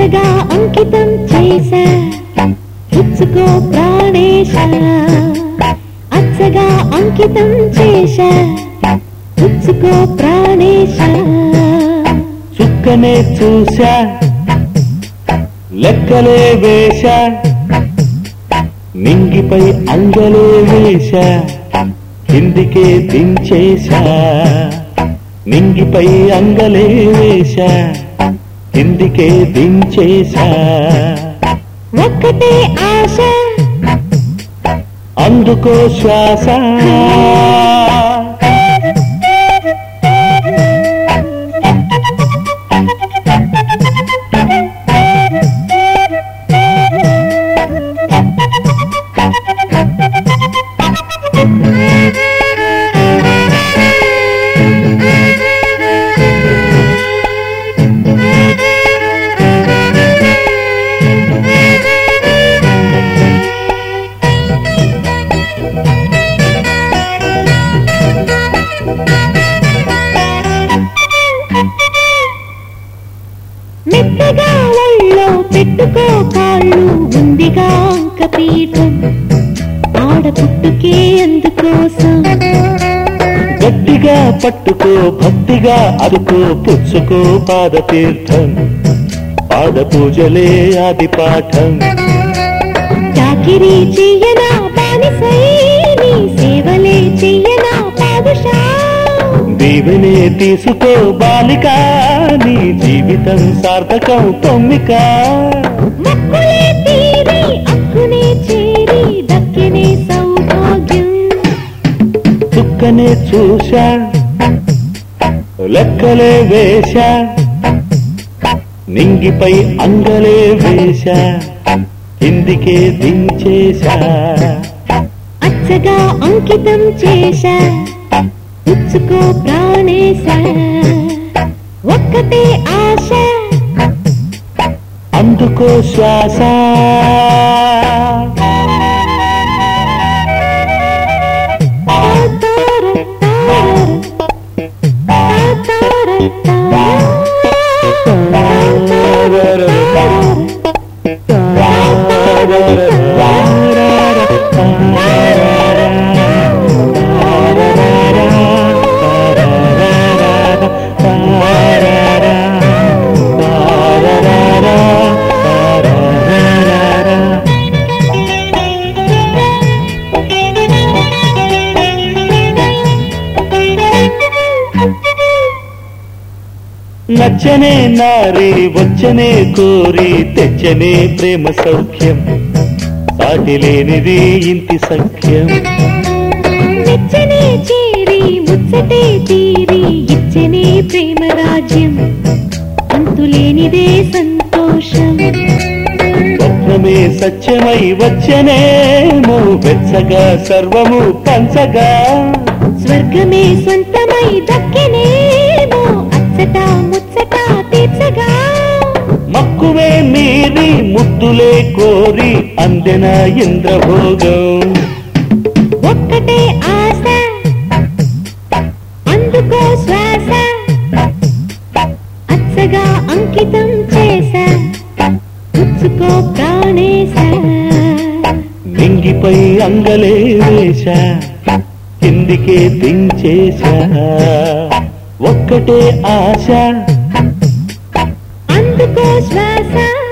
అచ్చగా అంకితం చేశా పుచ్చుకో ప్రాణేశ అచ్చగా అంకితం చేశా పుచ్చుకో ప్రాణేశ చుక్కనే చూశా లెక్కలే వేశా నింగిపై అంగలే వేశా కిందికే దించేశా నింగిపై అంగలే వేశా కిందికే దించేశా ఒక్కటే ఆశ అందుకో శ్వాస మెత్తగా ఒళ్ళో పెట్టుకో కాళ్ళు ఉందిగా అంకపీఠం ఆడ పుట్టుకే అందుకోసం గట్టిగా పట్టుకో భక్తిగా అరుకో పుచ్చుకో పాదతీర్థం పాద పూజలే ఆది పాఠం చాకిరీ చెయ్యనా బానిసై నీ సేవలే చెయ్యనా పాదుషా దీవెనే తీసుకో బాలిక నీ జీవితం సార్థకం తొమ్మిక మొక్కులే తీరి అక్కునే చేరి దక్కినే సౌభాగ్యం చుక్కనే చూశా లెక్కలే వేశా నింగిపై అంగలే వేశా కిందికే దించేశా అచ్చగా అంకితం చేశా పుచ్చుకో ప్రాణేశ ఒక్కటే ఆశ అందుకో శ్వాస నచ్చనే నారి వచ్చనే కోరి తెచ్చనే ప్రేమ సౌఖ్యం సాటి లేనిది ఇంటి సఖ్యం మెచ్చనే చేరి ముచ్చటే తీరి ఇచ్చనే ప్రేమ రాజ్యం అంతులేనిదే సంతోషం స్వప్నమే సత్యమై వచ్చనేమో వెచ్చగా సర్వము పంచగా స్వర్గమే సొంతమై దక్కినేమో అచ్చట ముచ్చట తీర్చగా మక్కువే మీరి ముద్దులే కోరి అందెన ఇంద్రభోగం ఒక్కటే ఆశ అందుకో శ్వాస అచ్చగా అంకితం చేశా పుచ్చుకో ప్రాణేశ నింగిపై అంగలే వేశా కిందికే దించేశా ఒక్కటే ఆశ అందుకో శ్వాస